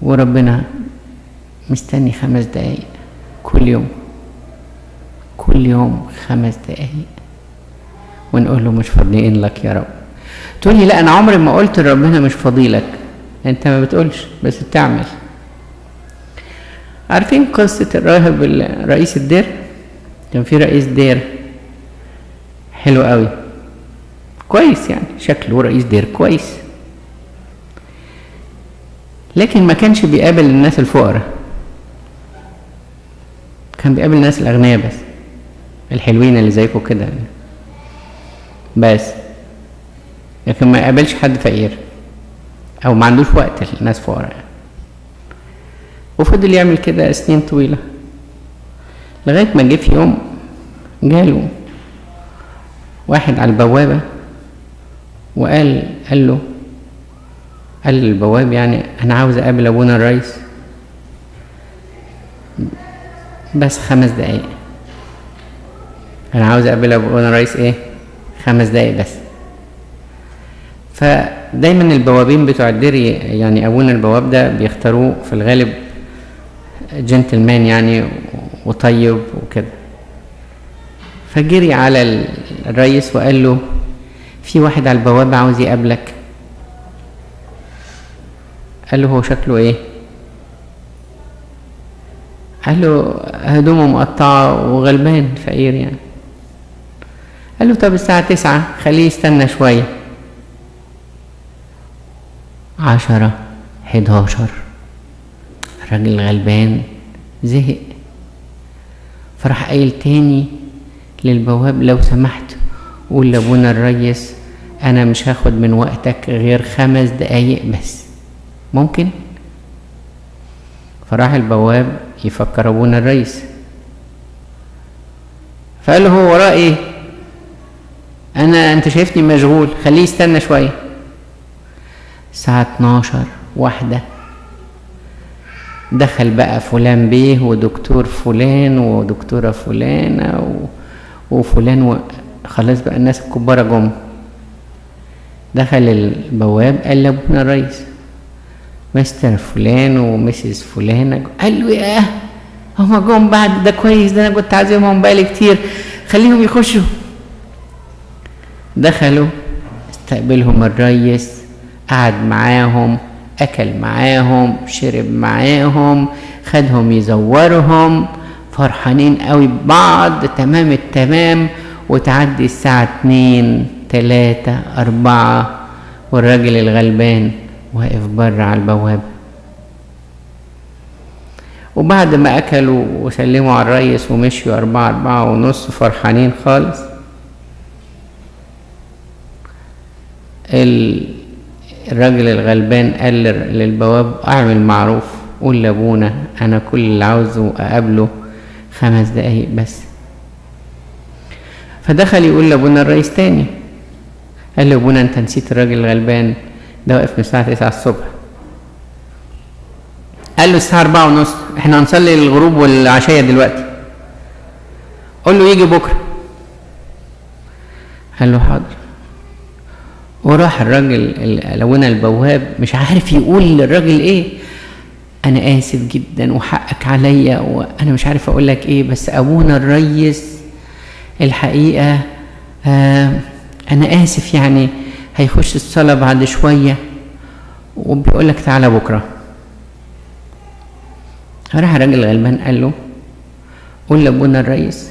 وربنا مستني خمس دقايق كل يوم كل يوم خمس دقايق ونقول له مش فاضيين لك يا رب تقول لي لا انا عمري ما قلت لربنا مش فاضيلك انت ما بتقولش بس بتعمل عارفين قصة الراهب رئيس الدير كان في رئيس دير حلو قوي كويس يعني شكله رئيس دير كويس لكن ما كانش بيقابل الناس الفقراء كان بيقابل الناس الاغنياء بس الحلوين اللي زيكم كده يعني. بس لكن ما يقابلش حد فقير او ما عندوش وقت للناس فقراء يعني. وفضل يعمل كده سنين طويله لغايه ما جه في يوم جاله واحد على البوابه وقال قال له قال للبواب يعني انا عاوز اقابل ابونا الرئيس بس خمس دقايق انا عاوز اقابل ابونا الرئيس ايه خمس دقايق بس فدايما البوابين بتوع الدير يعني ابونا البواب ده بيختاروه في الغالب جنتلمان يعني وطيب وكده فجري على الرئيس وقال له في واحد على البوابة عاوز يقابلك قال له هو شكله ايه قال له هدومه مقطعة وغلبان فقير يعني قال له طب الساعة تسعة خليه يستنى شوية عشرة حداشر الراجل غلبان زهق فراح قايل تاني للبواب لو سمحت قول لابونا الريس انا مش هاخد من وقتك غير خمس دقايق بس ممكن فراح البواب يفكر ابونا الريس فقال له هو وراه ايه انا انت شايفني مشغول خليه يستنى شويه الساعه 12 واحده دخل بقى فلان بيه ودكتور فلان ودكتوره فلانه و... وفلان و... خلاص بقى الناس الكبارة جم دخل البواب قال لابونا الرئيس مستر فلان ومسز فلانة قال له ياه هما جم بعد ده كويس ده انا كنت عازمهم بقالي كتير خليهم يخشوا دخلوا استقبلهم الريس قعد معاهم اكل معاهم شرب معاهم خدهم يزورهم فرحانين قوي ببعض تمام التمام وتعدي الساعة اتنين تلاتة أربعة والراجل الغلبان واقف بره على البوابة وبعد ما أكلوا وسلموا على الريس ومشيوا أربعة أربعة ونص فرحانين خالص الراجل الغلبان قال للبواب أعمل معروف قول لأبونا أنا كل اللي عاوزه أقابله خمس دقايق بس فدخل يقول لابونا الرئيس تاني قال له ابونا انت نسيت الراجل الغلبان ده واقف من الساعة تسعة الصبح قال له الساعة أربعة ونص احنا هنصلي الغروب والعشية دلوقتي قول له يجي بكرة قال له حاضر وراح الراجل لابونا البواب مش عارف يقول للراجل ايه انا اسف جدا وحقك عليا وانا مش عارف اقول لك ايه بس ابونا الريس الحقيقه آه انا اسف يعني هيخش الصلاه بعد شويه وبيقول لك تعالى بكره راح الراجل الغلبان قال له قول لابونا الريس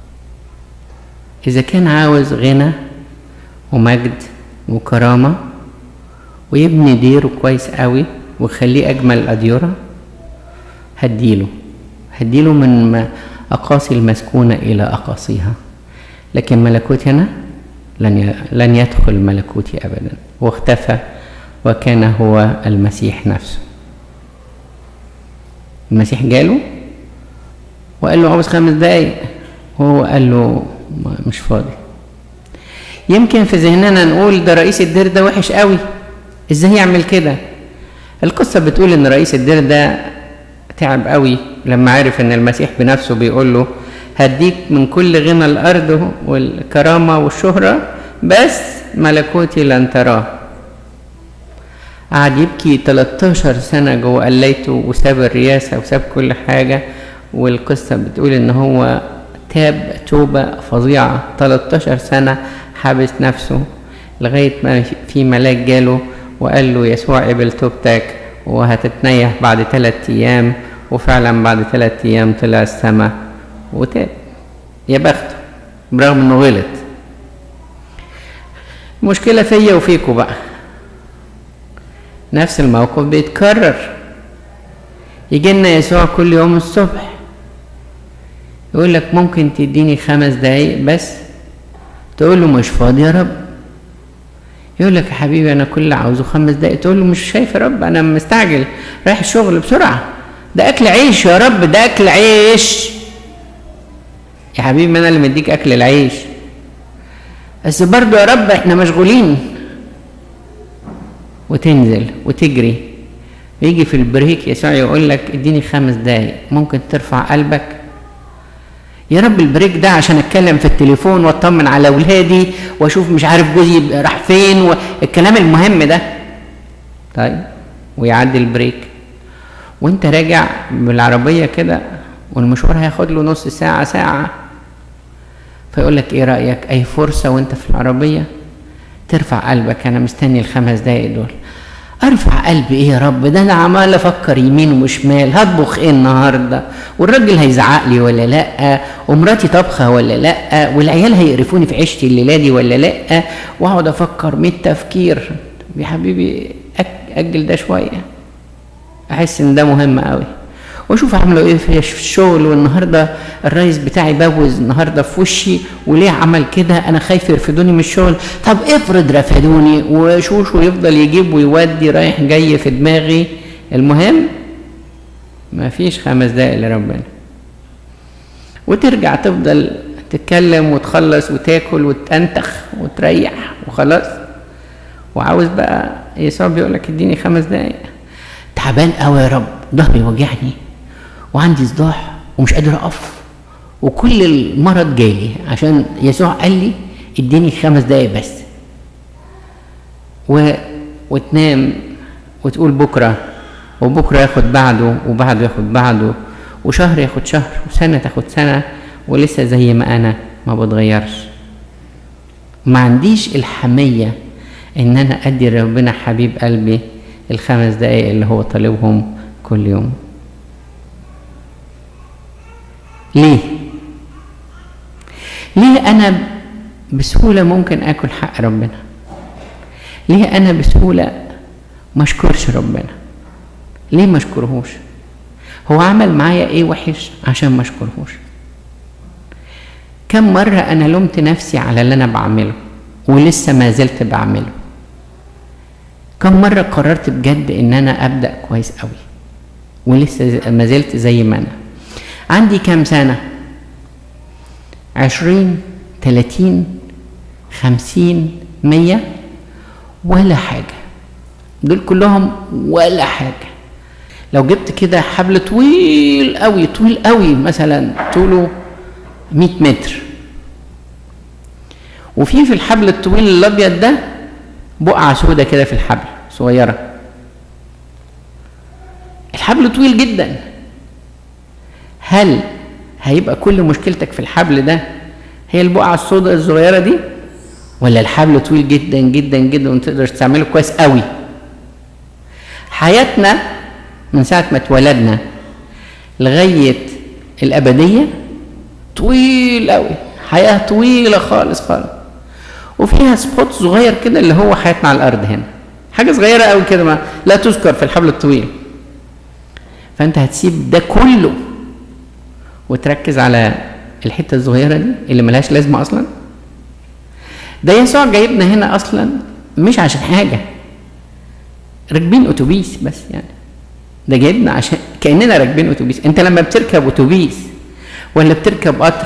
اذا كان عاوز غنى ومجد وكرامه ويبني ديره كويس قوي وخليه أجمل الأديرة هديله هديله من أقاصي المسكونة إلى أقاصيها لكن ملكوتي أنا لن لن يدخل ملكوتي أبدا واختفى وكان هو المسيح نفسه المسيح جاله وقال له عاوز خمس دقايق وهو قال له مش فاضي يمكن في ذهننا نقول ده رئيس الدير ده وحش قوي ازاي يعمل كده القصة بتقول إن رئيس الدير ده تعب قوي لما عرف إن المسيح بنفسه بيقول له هديك من كل غنى الأرض والكرامة والشهرة بس ملكوتي لن تراه قعد يبكي 13 سنة جوه قليته وساب الرياسة وساب كل حاجة والقصة بتقول إن هو تاب توبة فظيعة 13 سنة حابس نفسه لغاية ما في ملاك جاله وقال له يسوع قبل توبتك وهتتنيح بعد ثلاثة أيام وفعلا بعد ثلاثة أيام طلع السماء وتاب يا بخته برغم إنه غلط المشكلة فيا وفيكوا بقى نفس الموقف بيتكرر يجي لنا يسوع كل يوم الصبح يقول لك ممكن تديني خمس دقايق بس تقول له مش فاضي يا رب يقول لك يا حبيبي انا كل اللي عاوزه خمس دقايق تقول له مش شايف يا رب انا مستعجل رايح الشغل بسرعه ده اكل عيش يا رب ده اكل عيش يا حبيبي انا اللي مديك اكل العيش بس برضه يا رب احنا مشغولين وتنزل وتجري يجي في البريك يسوع يقول لك اديني خمس دقايق ممكن ترفع قلبك يا رب البريك ده عشان اتكلم في التليفون واطمن على اولادي واشوف مش عارف جوزي راح فين والكلام المهم ده طيب ويعدي البريك وانت راجع بالعربيه كده والمشوار هياخد له نص ساعه ساعه فيقول لك ايه رايك اي فرصه وانت في العربيه ترفع قلبك انا مستني الخمس دقايق دول ارفع قلبي ايه يا رب ده انا عمال افكر يمين وشمال هطبخ ايه النهارده والراجل هيزعق لي ولا لا ومراتي طبخه ولا لا والعيال هيقرفوني في عيشتي الليله دي ولا لا واقعد افكر 100 تفكير يا حبيبي اجل ده شويه احس ان ده مهم قوي واشوف عملوا ايه في الشغل والنهارده الرئيس بتاعي بوز النهارده في وشي وليه عمل كده انا خايف يرفدوني من الشغل طب افرض رفدوني وشوشو يفضل يجيب ويودي رايح جاي في دماغي المهم ما فيش خمس دقايق لربنا وترجع تفضل تتكلم وتخلص وتاكل وتنتخ وتريح وخلاص وعاوز بقى يسوع بيقول لك اديني خمس دقايق تعبان قوي يا رب ظهري وجعني وعندي صداع ومش قادر اقف وكل المرض جالي عشان يسوع قال لي اديني خمس دقايق بس و... وتنام وتقول بكره وبكره ياخد بعده وبعده ياخد بعده وشهر ياخد شهر وسنه تاخد سنه ولسه زي ما انا ما بتغيرش ما عنديش الحميه ان انا ادي ربنا حبيب قلبي الخمس دقايق اللي هو طالبهم كل يوم ليه ليه انا بسهوله ممكن اكل حق ربنا ليه انا بسهوله ما اشكرش ربنا ليه ما اشكرهوش هو عمل معايا ايه وحش عشان ما اشكرهوش كم مرة أنا لومت نفسي على اللي أنا بعمله ولسه ما زلت بعمله كم مرة قررت بجد إن أنا أبدأ كويس أوي ولسه ما زلت زي ما أنا عندي كام سنة عشرين تلاتين خمسين مية ولا حاجة دول كلهم ولا حاجة لو جبت كده حبل طويل قوي طويل قوي مثلا طوله 100 متر وفي في الحبل الطويل الابيض ده بقعه سودة كده في الحبل صغيره الحبل طويل جدا هل هيبقى كل مشكلتك في الحبل ده هي البقعه السوداء الصغيره دي ولا الحبل طويل جدا جدا جدا وتقدر تستعمله كويس قوي حياتنا من ساعه ما اتولدنا لغايه الابديه طويل قوي حياه طويله خالص خالص وفيها سبوت صغير كده اللي هو حياتنا على الارض هنا حاجه صغيره قوي كده ما لا تذكر في الحبل الطويل فانت هتسيب ده كله وتركز على الحته الصغيره دي اللي ملهاش لازمه اصلا ده يسوع جايبنا هنا اصلا مش عشان حاجه راكبين اتوبيس بس يعني ده جايبنا عشان كاننا راكبين اتوبيس انت لما بتركب اتوبيس ولا بتركب قطر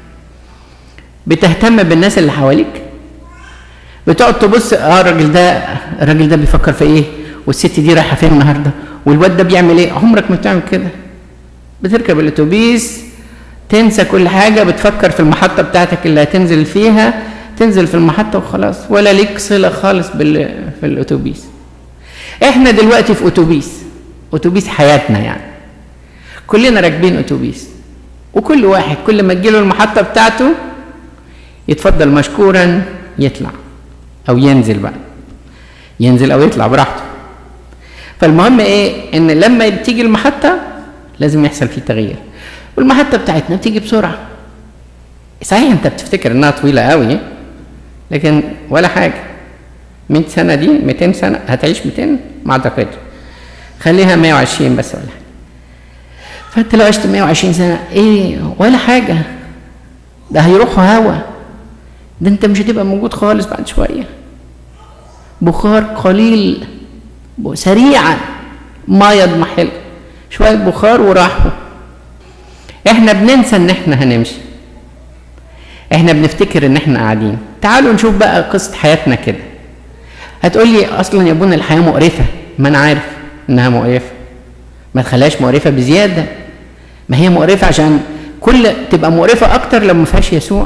بتهتم بالناس اللي حواليك بتقعد تبص اه الراجل ده الراجل ده بيفكر في ايه والست دي رايحه فين النهارده والواد ده بيعمل ايه عمرك ما بتعمل كده بتركب الاتوبيس تنسى كل حاجه بتفكر في المحطه بتاعتك اللي هتنزل فيها تنزل في المحطه وخلاص ولا ليك صله خالص بال... في الاتوبيس احنا دلوقتي في اتوبيس اتوبيس حياتنا يعني كلنا راكبين اتوبيس وكل واحد كل ما تجيله المحطه بتاعته يتفضل مشكورا يطلع او ينزل بقى ينزل او يطلع براحته فالمهم ايه ان لما بتيجي المحطه لازم يحصل فيه تغيير والمحطه بتاعتنا بتيجي بسرعه صحيح انت بتفتكر انها طويله قوي لكن ولا حاجه 100 سنه دي 200 سنه هتعيش 200 ما اعتقدش خليها 120 بس ولا حاجه فانت لو عشت 120 سنه ايه ولا حاجه ده هيروحوا هوا ده انت مش هتبقى موجود خالص بعد شويه بخار قليل سريعا ما يضمحل شويه بخار وراحوا احنا بننسى ان احنا هنمشي احنا بنفتكر ان احنا قاعدين تعالوا نشوف بقى قصه حياتنا كده هتقول لي اصلا يا ابونا الحياه مقرفه ما انا عارف انها مقرفه ما تخليهاش مقرفه بزياده ما هي مقرفه عشان كل تبقى مقرفه اكتر لو ما فيهاش يسوع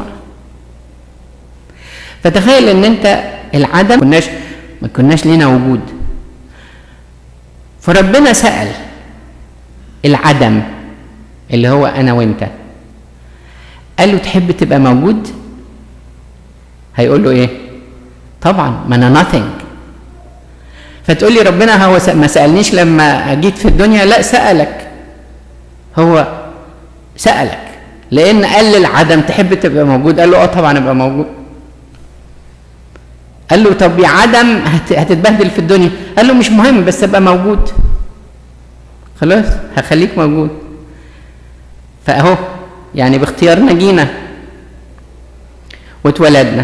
فتخيل ان انت العدم كناش ما كناش لينا وجود فربنا سأل العدم اللي هو انا وانت قال له تحب تبقى موجود هيقول له ايه طبعا ما انا nothing فتقول لي ربنا هو ما سالنيش لما جيت في الدنيا لا سالك هو سالك لان قال للعدم تحب تبقى موجود قال له اه طبعا ابقى موجود قال له طب يا عدم هتتبهدل في الدنيا قال له مش مهم بس ابقى موجود خلاص هخليك موجود فاهو يعني باختيارنا جينا واتولدنا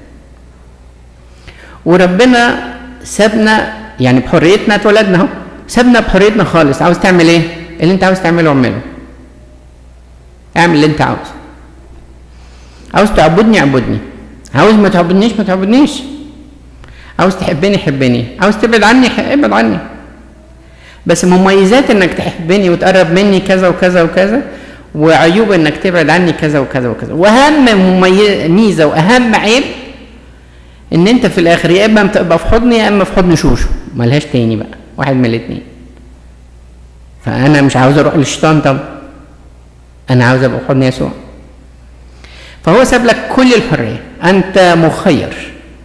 وربنا سابنا يعني بحريتنا اتولدنا اهو سابنا بحريتنا خالص عاوز تعمل ايه اللي انت عاوز تعمله اعمله اعمل اللي انت عاوزه عاوز تعبدني اعبدني عاوز ما تعبدنيش ما تعبدنيش عاوز تحبني حبني عاوز تبعد عني ابعد عني بس مميزات انك تحبني وتقرب مني كذا وكذا وكذا وعيوب انك تبعد عني كذا وكذا وكذا واهم ميزه واهم عيب ان انت في الاخر يا اما تبقى في حضني يا اما في حضن شوشو ملهاش تاني بقى واحد من الاثنين فانا مش عاوز اروح للشيطان طب انا عاوز ابقى في حضن يسوع فهو ساب لك كل الحريه انت مخير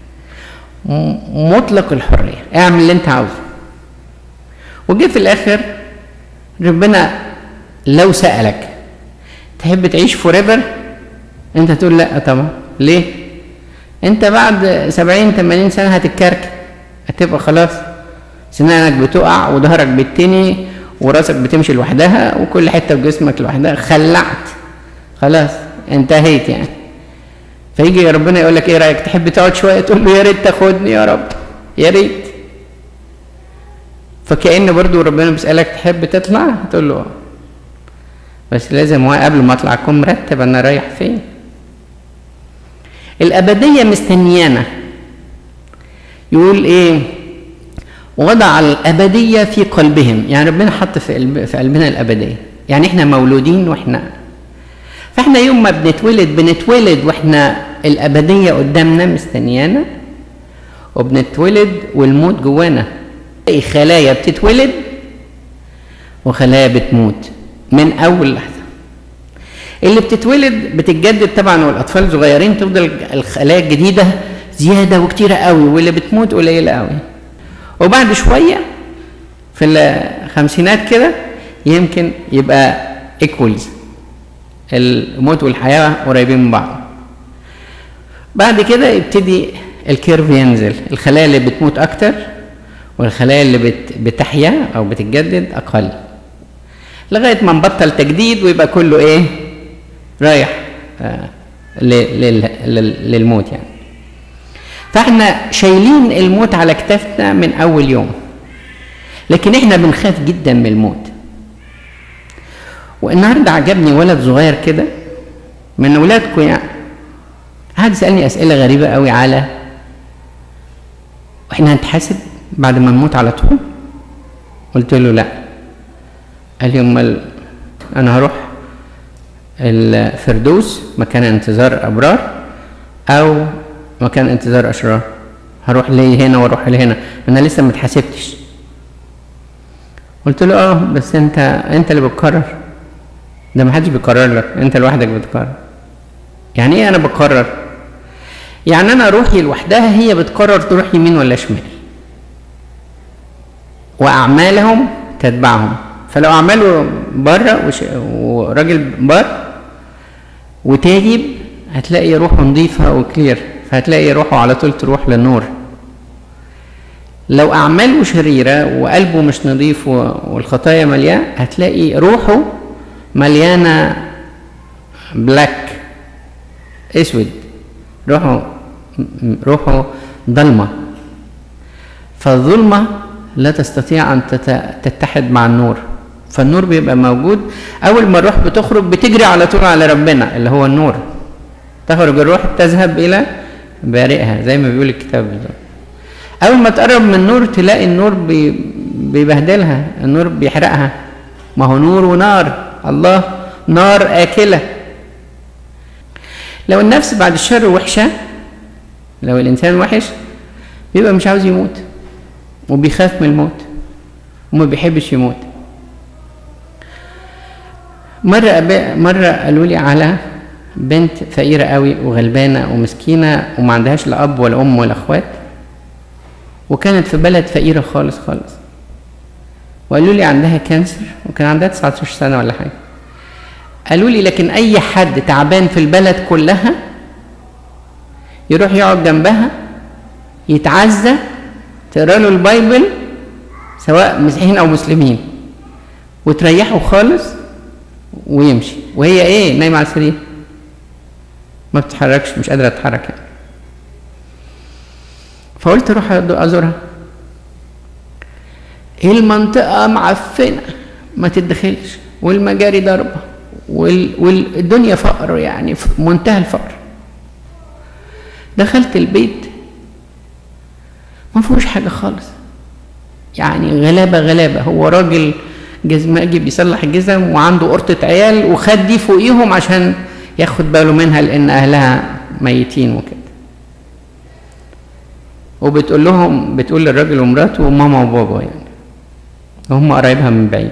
مطلق الحريه اعمل اللي انت عاوزه وجه في الاخر ربنا لو سالك تحب تعيش فور ايفر انت تقول لا طبعا ليه انت بعد سبعين تمانين سنة هتتكركب هتبقى خلاص سنانك بتقع وظهرك بيتني وراسك بتمشي لوحدها وكل حتة في جسمك لوحدها خلعت خلاص انتهيت يعني فيجي ربنا يقول لك ايه رايك تحب تقعد شويه تقول له يا ريت تاخدني يا رب يا ريت فكأن برضو ربنا بيسألك تحب تطلع تقول له بس لازم قبل ما اطلع اكون مرتب انا رايح فين الأبدية مستنيانا يقول إيه وضع الأبدية في قلبهم يعني ربنا حط في, قلب في قلبنا الأبدية يعني إحنا مولودين وإحنا فإحنا يوم ما بنتولد بنتولد وإحنا الأبدية قدامنا مستنيانا وبنتولد والموت جوانا خلايا بتتولد وخلايا بتموت من أول لحظة اللي بتتولد بتتجدد طبعا والاطفال صغيرين تفضل الخلايا الجديده زياده وكتيره قوي واللي بتموت قليله قوي وبعد شويه في الخمسينات كده يمكن يبقى ايكوالز الموت والحياه قريبين من بعض بعد كده يبتدي الكيرف ينزل الخلايا اللي بتموت اكتر والخلايا اللي بت بتحيا او بتتجدد اقل لغايه ما نبطل تجديد ويبقى كله ايه رايح آه للموت يعني فاحنا شايلين الموت على كتافنا من اول يوم لكن احنا بنخاف جدا من الموت والنهارده عجبني ولد صغير كده من اولادكم يعني قعد يسالني اسئله غريبه قوي على واحنا هنتحاسب بعد ما نموت على طول قلت له لا قال لي امال انا هروح الفردوس مكان انتظار ابرار او مكان انتظار اشرار هروح ليه هنا واروح لهنا انا لسه ما اتحاسبتش قلت له اه بس انت انت اللي بتقرر ده ما حدش بيقرر لك انت لوحدك بتقرر يعني ايه انا بقرر يعني انا روحي لوحدها هي بتقرر تروح يمين ولا شمال واعمالهم تتبعهم فلو اعماله بره وش... وراجل بر وتاجب هتلاقي روحه نظيفه وكلير فهتلاقي روحه على طول تروح للنور لو اعماله شريره وقلبه مش نظيف والخطايا مليانه هتلاقي روحه مليانه بلاك اسود روحه روحه ضلمه فالظلمه لا تستطيع ان تتحد مع النور فالنور بيبقى موجود اول ما الروح بتخرج بتجري على طول على ربنا اللي هو النور تخرج الروح تذهب الى بارئها زي ما بيقول الكتاب بالظبط اول ما تقرب من النور تلاقي النور بي بيبهدلها النور بيحرقها ما هو نور ونار الله نار آكلة لو النفس بعد الشر وحشة لو الإنسان وحش بيبقى مش عاوز يموت وبيخاف من الموت وما بيحبش يموت مرة مرة قالوا لي على بنت فقيرة قوي وغلبانة ومسكينة وما عندهاش لا أب ولا أم ولا أخوات وكانت في بلد فقيرة خالص خالص وقالوا لي عندها كانسر وكان عندها 19 سنة ولا حاجة قالوا لي لكن أي حد تعبان في البلد كلها يروح يقعد جنبها يتعزى تقرا له البايبل سواء مسيحيين أو مسلمين وتريحه خالص ويمشي وهي ايه نايمة على السرير ما بتتحركش مش قادرة تتحرك يعني فقلت اروح ازورها المنطقة معفنة ما تدخلش والمجاري ضربة وال... والدنيا فقر يعني في منتهى الفقر دخلت البيت ما فيهوش حاجة خالص يعني غلابة غلابة هو راجل جزماجي بيصلح الجزم وعنده قرطة عيال وخد دي فوقيهم عشان ياخد باله منها لأن أهلها ميتين وكده وبتقول لهم بتقول للراجل ومراته ماما وبابا يعني وهم قرايبها من بعيد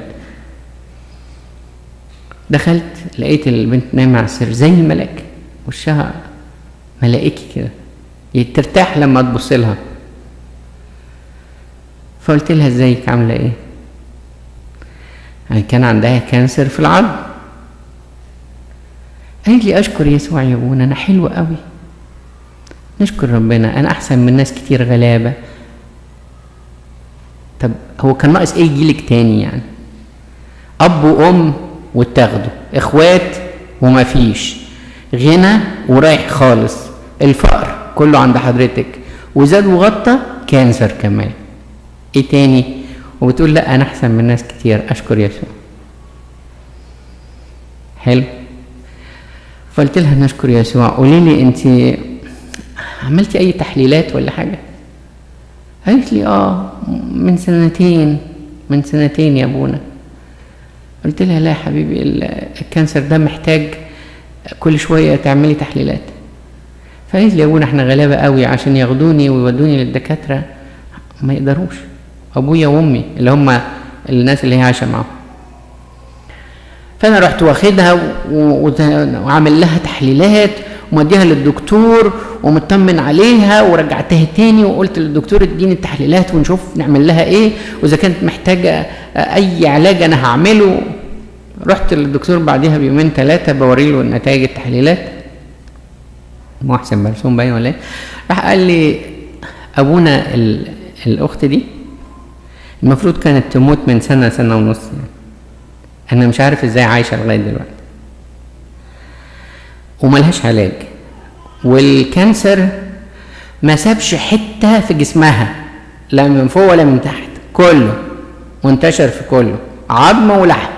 دخلت لقيت البنت نايمة على السرير زي الملاك وشها ملائكي كده ترتاح لما تبص لها فقلت لها ازيك عاملة ايه يعني كان عندها كانسر في العظم قالت لي اشكر يسوع يا ابونا انا حلوة قوي نشكر ربنا انا احسن من ناس كتير غلابة طب هو كان ناقص ايه يجيلك تاني يعني اب وام واتاخدوا اخوات وما فيش غنى ورايح خالص الفقر كله عند حضرتك وزاد وغطى كانسر كمان ايه تاني وبتقول لا انا احسن من ناس كتير اشكر يسوع حلو فقلت لها نشكر يسوع قولي لي انت عملتي اي تحليلات ولا حاجه قالت لي اه من سنتين من سنتين يا ابونا قلت لها لا يا حبيبي الكانسر ده محتاج كل شويه تعملي تحليلات فقالت لي يا ابونا احنا غلابه قوي عشان ياخدوني ويودوني للدكاتره ما يقدروش ابويا وامي اللي هم الناس اللي هي عايشه معاهم فانا رحت واخدها وعامل لها تحليلات وموديها للدكتور ومطمن عليها ورجعتها تاني وقلت للدكتور اديني التحليلات ونشوف نعمل لها ايه واذا كانت محتاجه اي علاج انا هعمله رحت للدكتور بعديها بيومين ثلاثه بوري له نتائج التحليلات محسن مرسوم باين ولا ايه راح قال لي ابونا الاخت دي المفروض كانت تموت من سنه سنه ونص يعني. انا مش عارف ازاي عايشه لغايه دلوقتي وملهاش علاج والكانسر ما سابش حته في جسمها لا من فوق ولا من تحت كله منتشر في كله عظم ولحم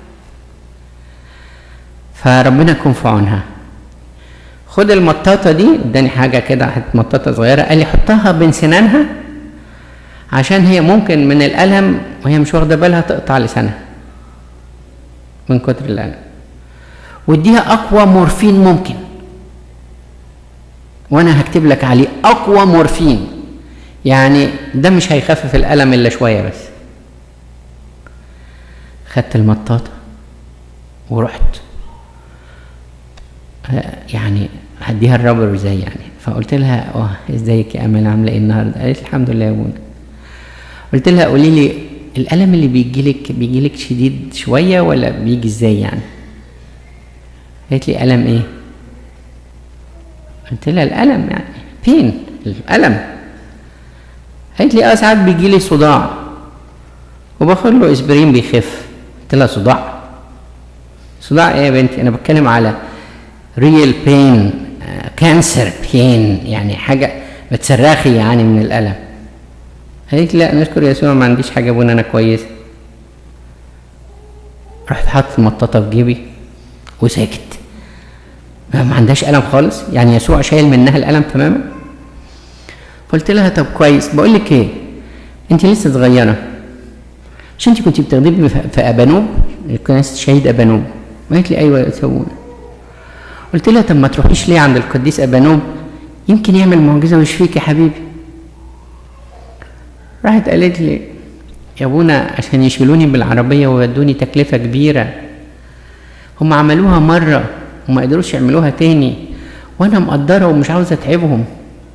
فربنا يكون في عونها خد المطاطه دي اداني حاجه كده حته مطاطه صغيره قال لي حطها بين سنانها عشان هي ممكن من الالم وهي مش واخده بالها تقطع لسانها من كتر الالم واديها اقوى مورفين ممكن وانا هكتب لك عليه اقوى مورفين يعني ده مش هيخفف الالم الا شويه بس خدت المطاطة ورحت آه، يعني هديها الرابر ازاي يعني فقلت لها اه ازيك يا امل عامله ايه النهارده قالت لي الحمد لله يا ابونا قلت لها قولي لي الالم اللي بيجي لك بيجي لك شديد شويه ولا بيجي ازاي يعني قالت لي الم ايه قلت لها الالم يعني فين الالم قالت لي اه ساعات بيجي لي صداع وباخد له اسبرين بيخف قلت لها صداع صداع ايه يا بنتي انا بتكلم على ريال بين كانسر بين يعني حاجه بتصرخي يعني من الالم قالت لي لا نشكر يسوع ما عنديش حاجه ابونا انا كويسه رحت حاطط المطاطه في جيبي وساكت ما ما عندهاش الم خالص يعني يسوع شايل منها الالم تماما قلت لها طب كويس بقول لك ايه انت لسه صغيره مش انت كنت بتخدمي في في ابانوب كنيسه شهيد ابانوب قالت لي ايوه يا سوون قلت لها طب ما تروحيش ليه عند القديس ابانوب يمكن يعمل معجزه ويشفيك يا حبيبي راحت قالت لي يا ابونا عشان يشيلوني بالعربيه ويودوني تكلفه كبيره هم عملوها مره وما قدروش يعملوها تاني وانا مقدره ومش عاوزه اتعبهم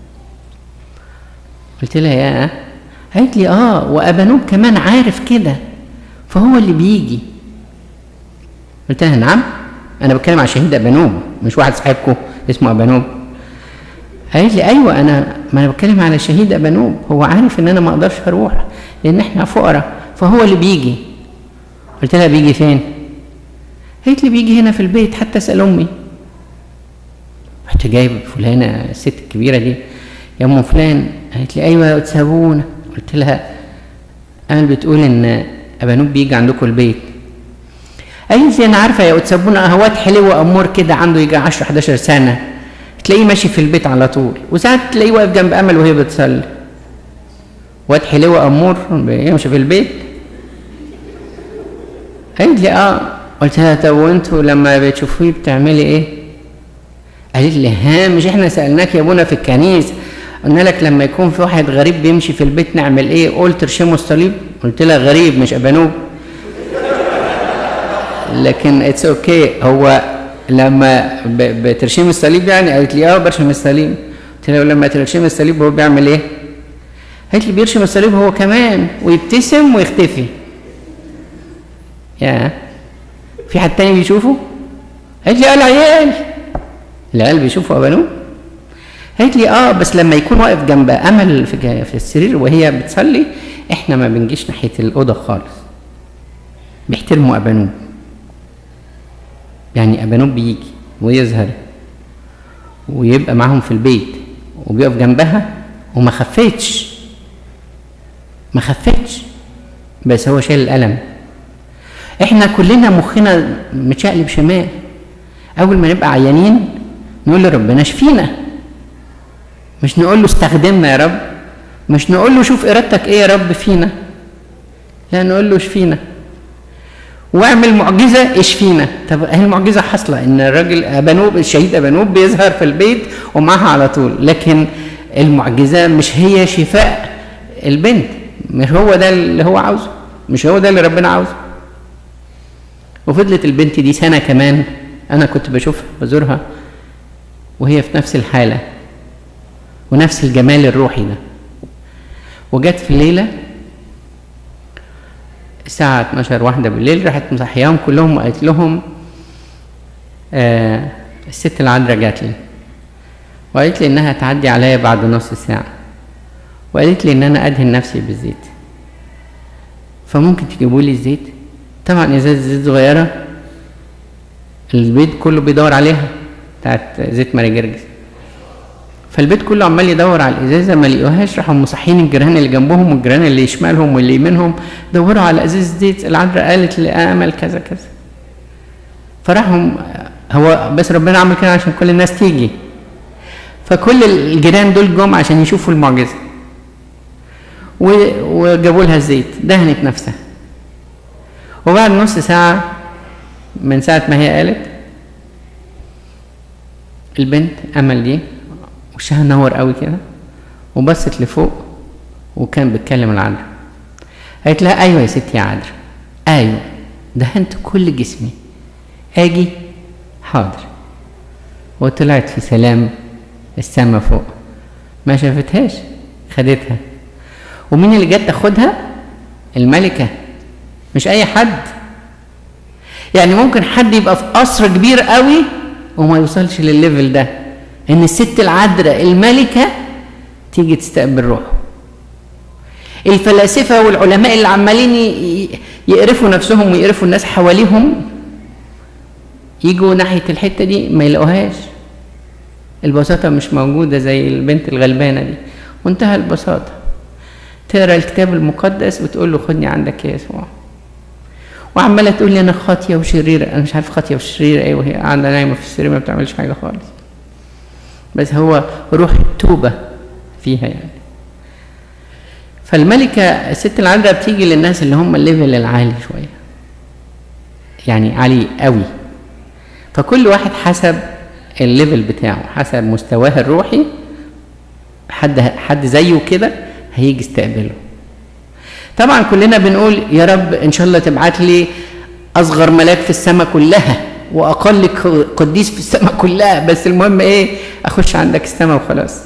قلت لها يا قالت لي اه وابانوب كمان عارف كده فهو اللي بيجي قلت لها نعم انا بتكلم على شهيد ابانوب مش واحد صاحبكم اسمه ابانوب قالت لي ايوه انا ما انا بتكلم على شهيد ابانوب هو عارف ان انا ما اقدرش اروح لان احنا فقراء فهو اللي بيجي قلت لها بيجي فين قالت لي بيجي هنا في البيت حتى اسال امي رحت جايب فلانه الست الكبيره دي يا ام فلان قالت لي ايوه يا تسابونا قلت لها انا بتقول ان ابانوب بيجي عندكم البيت قالت لي انا عارفه يا تسابونا اهوات حلو امور كده عنده يجي 10 11 سنه تلاقيه ماشي في البيت على طول وساعات تلاقيه واقف جنب امل وهي بتصلي واد حلوة امور بيمشي في البيت قالت لي اه قلت لها طب وانتوا لما بتشوفيه بتعملي ايه قالت لي ها مش احنا سالناك يا ابونا في الكنيسه قلنا لك لما يكون في واحد غريب بيمشي في البيت نعمل ايه قلت ارشموا الصليب قلت لها غريب مش ابانوب لكن اتس اوكي okay. هو لما بترشيم الصليب يعني قالت لي اه برشم الصليب قلت لها لما ترشم الصليب هو بيعمل ايه قالت لي بيرشم الصليب هو كمان ويبتسم ويختفي يا في حد تاني بيشوفه قالت لي اه العيال العيال بيشوفوا ابانوب قالت لي اه بس لما يكون واقف جنب امل في, في السرير وهي بتصلي احنا ما بنجيش ناحيه الاوضه خالص بيحترموا ابانوب يعني ابانوب بيجي ويظهر ويبقى معاهم في البيت وبيقف جنبها وما خفتش ما خفتش بس هو شايل الالم احنا كلنا مخنا متشقلب شمال اول ما نبقى عيانين نقول لربنا اشفينا مش نقول له استخدمنا يا رب مش نقول له شوف ارادتك ايه يا رب فينا لا نقول له اشفينا واعمل معجزه اشفينا طب هي المعجزه حاصله ان الراجل ابانوب الشهيد ابانوب بيظهر في البيت ومعها على طول لكن المعجزه مش هي شفاء البنت مش هو ده اللي هو عاوزه مش هو ده اللي ربنا عاوزه وفضلت البنت دي سنه كمان انا كنت بشوفها بزورها وهي في نفس الحاله ونفس الجمال الروحي ده وجت في ليله الساعة 12 واحدة بالليل راحت مصحياهم كلهم وقالت لهم آه الست العذراء جات لي وقالت لي انها تعدي عليا بعد نص ساعة وقالت لي ان انا ادهن نفسي بالزيت فممكن تجيبوا لي الزيت طبعا ازازة زيت صغيرة البيت كله بيدور عليها بتاعت زيت ماري جرجس فالبيت كله عمال يدور على الازازه ما لقوهاش راحوا مصحين الجيران اللي جنبهم والجيران اللي شمالهم واللي يمينهم دوروا على ازازه زيت العذراء قالت لامل كذا كذا فراحوا هو بس ربنا عمل كده عشان كل الناس تيجي فكل الجيران دول جم عشان يشوفوا المعجزه وجابوا لها الزيت دهنت نفسها وبعد نص ساعه من ساعه ما هي قالت البنت امل دي وشها نور قوي كده وبصت لفوق وكان بيتكلم العذراء قالت لها ايوه يا ستي يا عذراء ايوه دهنت كل جسمي اجي حاضر وطلعت في سلام السما فوق ما شافتهاش خدتها ومين اللي جت تاخدها الملكة مش اي حد يعني ممكن حد يبقى في قصر كبير قوي وما يوصلش للليفل ده ان الست العذراء الملكة تيجي تستقبل روحه الفلاسفة والعلماء اللي عمالين يقرفوا نفسهم ويقرفوا الناس حواليهم يجوا ناحية الحتة دي ما يلاقوهاش البساطة مش موجودة زي البنت الغلبانة دي منتهى البساطة تقرا الكتاب المقدس وتقول له خدني عندك يا يسوع وعمالة تقول لي أنا خاطية وشريرة أنا مش عارف خاطية وشريرة إيه وهي قاعدة نايمة في السرير ما بتعملش حاجة خالص بس هو روح التوبة فيها يعني فالملكة الست العذراء بتيجي للناس اللي هم الليفل العالي شوية يعني عالي قوي فكل واحد حسب الليفل بتاعه حسب مستواه الروحي حد حد زيه كده هيجي استقبله طبعا كلنا بنقول يا رب ان شاء الله تبعت لي اصغر ملاك في السماء كلها واقل قديس في السماء كلها بس المهم ايه اخش عندك السماء وخلاص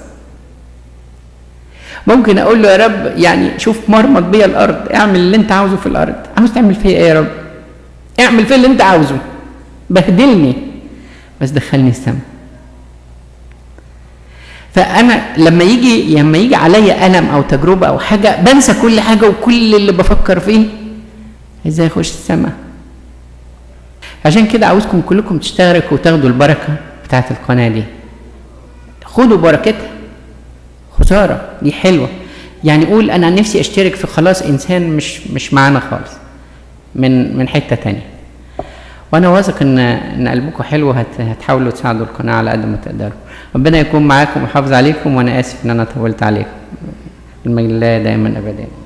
ممكن اقول له يا رب يعني شوف مرمط بيا الارض اعمل اللي انت عاوزه في الارض عاوز تعمل فيا ايه يا رب اعمل فيا اللي انت عاوزه بهدلني بس دخلني السماء فانا لما يجي لما يجي عليا الم او تجربه او حاجه بنسى كل حاجه وكل اللي بفكر فيه ازاي اخش السماء عشان كده عاوزكم كلكم تشتركوا وتاخدوا البركه بتاعت القناه دي خدوا بركتها خساره دي حلوه يعني قول انا نفسي اشترك في خلاص انسان مش مش معانا خالص من من حته تانية وانا واثق ان ان قلبكم حلو هت هتحاولوا تساعدوا القناه على قد ما تقدروا ربنا يكون معاكم ويحافظ عليكم وانا اسف ان انا طولت عليكم المجد لله دائما ابدا